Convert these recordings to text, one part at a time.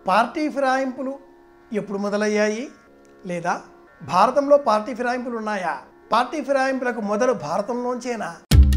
party ఫిరాయింపులు ఎప్పుడు మొదలయ్యాయి లేదా భారతంలో పార్టీ ఫిరాయింపులు ఉన్నాయా పార్టీ ఫిరాయింపులకు మొదలు భారతంలోంచేనా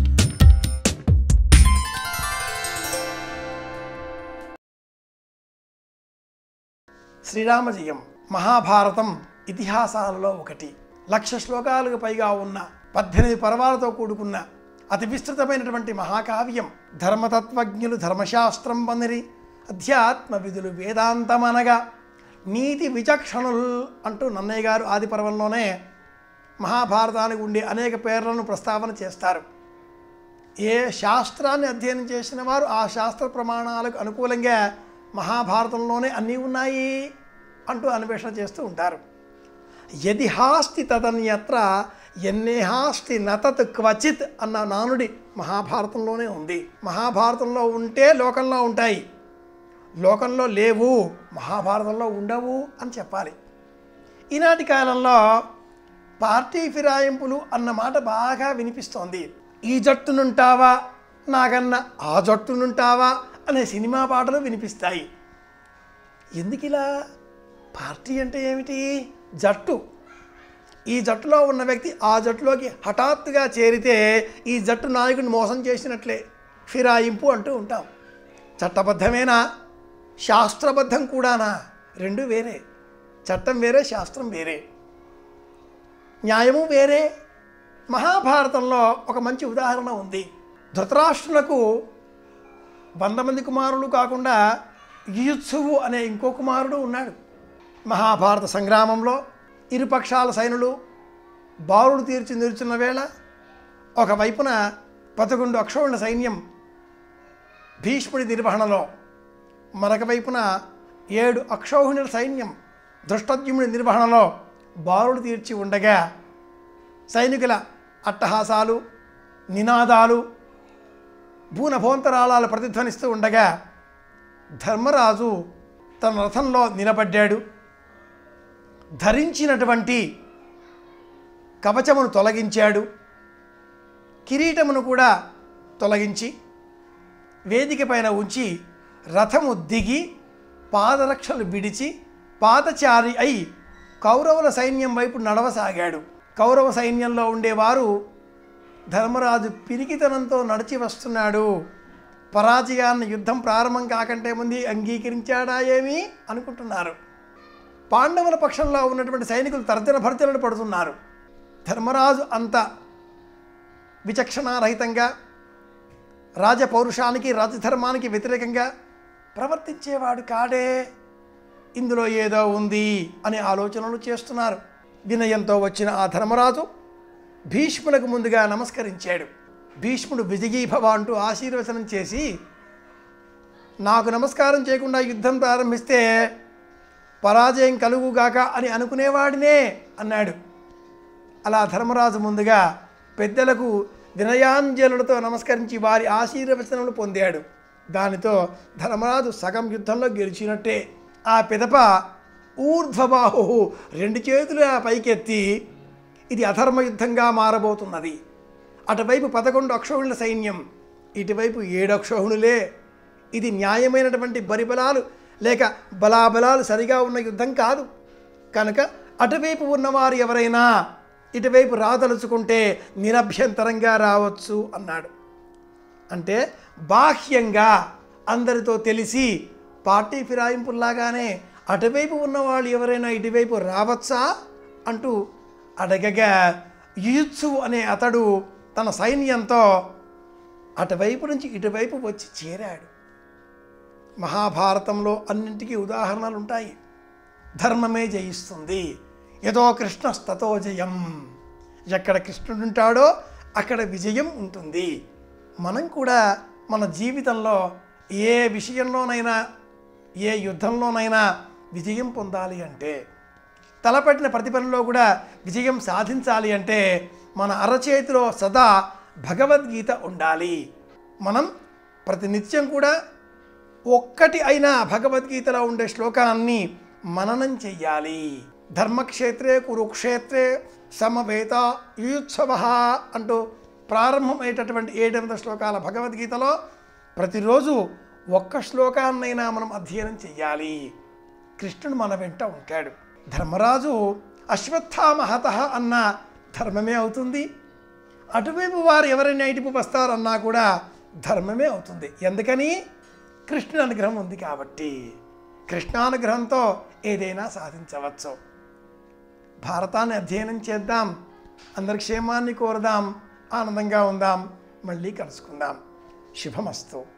శ్రీరామజయం మహాభారతం ఇతిహాసాలలో ఒకటి లక్ష శ్లోకాలకు పైగా ఉన్న పద్దెనిమిది పర్వాలతో కూడుకున్న అతి విస్తృతమైనటువంటి మహాకావ్యం ధర్మతత్వజ్ఞులు ధర్మశాస్త్రం పొందిరి అధ్యాత్మ విధులు వేదాంతమనగా నీతి విచక్షణులు అంటూ నన్నయ్య గారు ఆది పర్వంలోనే మహాభారతానికి ఉండే అనేక పేర్లను ప్రస్తావన చేస్తారు ఏ శాస్త్రాన్ని అధ్యయనం చేసిన వారు ఆ శాస్త్ర ప్రమాణాలకు అనుకూలంగా మహాభారతంలోనే అన్నీ ఉన్నాయి అంటూ అన్వేషణ చేస్తూ ఉంటారు యది హాస్తి తదన్యత్ర ఎన్నేహాస్తి నతత్ క్వచిత్ అన్న నానుడి మహాభారతంలోనే ఉంది మహాభారతంలో ఉంటే లోకంలో ఉంటాయి లోకంలో లేవు మహాభారతంలో ఉండవు అని చెప్పాలి ఈనాటి కాలంలో పార్టీ ఫిరాయింపులు అన్న మాట బాగా వినిపిస్తోంది ఈ జట్టునుంటావా నాకన్న ఆ జట్టునుంటావా అనే సినిమా పాటలు వినిపిస్తాయి ఎందుకు ఇలా పార్టీ అంటే ఏమిటి జట్టు ఈ జట్టులో ఉన్న వ్యక్తి ఆ జట్టులోకి హఠాత్తుగా చేరితే ఈ జట్టు నాయకుడిని మోసం చేసినట్లే ఫిరాయింపు అంటూ ఉంటాం చట్టబద్ధమేనా శాస్త్రబద్ధం కూడానా రెండు వేరే చట్టం వేరే శాస్త్రం వేరే న్యాయము వేరే మహాభారతంలో ఒక మంచి ఉదాహరణ ఉంది ధృతరాష్ట్రులకు వంద మంది కుమారులు కాకుండా యుయుత్సువు అనే ఇంకో కుమారుడు ఉన్నాడు మహాభారత సంగ్రామంలో ఇరుపక్షాల సైనులు బారులు తీర్చి నిలుచున్న వేళ ఒకవైపున పదకొండు అక్షోహిణ సైన్యం భీష్ముడి నిర్వహణలో మరొక వైపున ఏడు అక్షౌహిణుల సైన్యం దృష్టద్యుముడి నిర్వహణలో బారులు తీర్చి ఉండగా సైనికుల అట్టహాసాలు నినాదాలు భూనభోంతరాళాలు ప్రతిధ్వనిస్తూ ఉండగా ధర్మరాజు తన రథంలో నిలబడ్డాడు ధరించినటువంటి కవచమును తొలగించాడు కిరీటమును కూడా తొలగించి వేదిక పైన ఉంచి రథము దిగి పాదరక్షలు విడిచి పాదచారి అయి కౌరవుల సైన్యం వైపు నడవసాగాడు కౌరవ సైన్యంలో ఉండేవారు ధర్మరాజు పిరికితనంతో నడిచి వస్తున్నాడు పరాజయాన్ని యుద్ధం ప్రారంభం కాకంటే ముందు అంగీకరించాడా ఏమి అనుకుంటున్నారు పాండవుల పక్షంలో ఉన్నటువంటి సైనికులు తర్జన భర్జనలు పడుతున్నారు ధర్మరాజు అంత విచక్షణారహితంగా రాజపౌరుషానికి రాజధర్మానికి వ్యతిరేకంగా ప్రవర్తించేవాడు కాడే ఇందులో ఏదో ఉంది అనే ఆలోచనలు చేస్తున్నారు వినయంతో వచ్చిన ఆ ధర్మరాజు భీష్ములకు ముందుగా నమస్కరించాడు భీష్ముడు విజయీభవ అంటూ ఆశీర్వచనం చేసి నాకు నమస్కారం చేయకుండా యుద్ధం ప్రారంభిస్తే పరాజయం కలుగుగాక అని అనుకునేవాడినే అన్నాడు అలా ధర్మరాజు ముందుగా పెద్దలకు వినయాంజలులతో నమస్కరించి వారి ఆశీర్వచనలు పొందాడు దానితో ధర్మరాజు సగం యుద్ధంలో గెలిచినట్టే ఆ పిదప ఊర్ధ్వబాహు రెండు చేతులు ఆ పైకెత్తి ఇది అధర్మ యుద్ధంగా మారబోతున్నది అటువైపు పదకొండు అక్షోహిణుల సైన్యం ఇటువైపు ఏడు అక్షోహిణులే ఇది న్యాయమైనటువంటి బరిబలాలు లేక బలాబలాలు సరిగా ఉన్న యుద్ధం కాదు కనుక అటువైపు ఉన్నవారు ఎవరైనా ఇటువైపు రాదలుచుకుంటే నిరభ్యంతరంగా రావచ్చు అన్నాడు అంటే బాహ్యంగా అందరితో తెలిసి పార్టీ ఫిరాయింపుల్లాగానే అటువైపు ఉన్నవాళ్ళు ఎవరైనా ఇటువైపు రావచ్చా అంటూ అడగగా యుయుత్సు అనే అతడు తన సైన్యంతో అటువైపు నుంచి ఇటువైపు వచ్చి చేరాడు మహాభారతంలో అన్నింటికీ ఉదాహరణలు ఉంటాయి ధర్మమే జయిస్తుంది ఏదో కృష్ణస్తతో జయం ఎక్కడ కృష్ణుడు ఉంటాడో అక్కడ విజయం ఉంటుంది మనం కూడా మన జీవితంలో ఏ విషయంలోనైనా ఏ యుద్ధంలోనైనా విజయం పొందాలి అంటే తలపెట్టిన ప్రతి పనిలో కూడా విజయం సాధించాలి అంటే మన అరచేతిలో సదా భగవద్గీత ఉండాలి మనం ప్రతినిత్యం కూడా ఒక్కటి అయినా భగవద్గీతలో ఉండే శ్లోకాన్ని మననం చెయ్యాలి ధర్మక్షేత్రే కురుక్షేత్రే సమవేత యుయుత్సవ అంటూ ప్రారంభమయ్యేటటువంటి ఏడెనిమిది శ్లోకాల భగవద్గీతలో ప్రతిరోజు ఒక్క శ్లోకాన్నైనా మనం అధ్యయనం చెయ్యాలి కృష్ణుడు మన వెంట ఉంటాడు ధర్మరాజు అశ్వత్థామహత అన్న ధర్మమే అవుతుంది అటువైపు వారు ఎవరైనా ఇటుపు వస్తారన్నా కూడా ధర్మమే అవుతుంది ఎందుకని కృష్ణుని అనుగ్రహం ఉంది కాబట్టి కృష్ణానుగ్రహంతో ఏదైనా సాధించవచ్చు భారతాన్ని అధ్యయనం చేద్దాం అందరి క్షేమాన్ని కోరదాం ఆనందంగా ఉందాం మళ్ళీ కలుసుకుందాం శుభమస్తు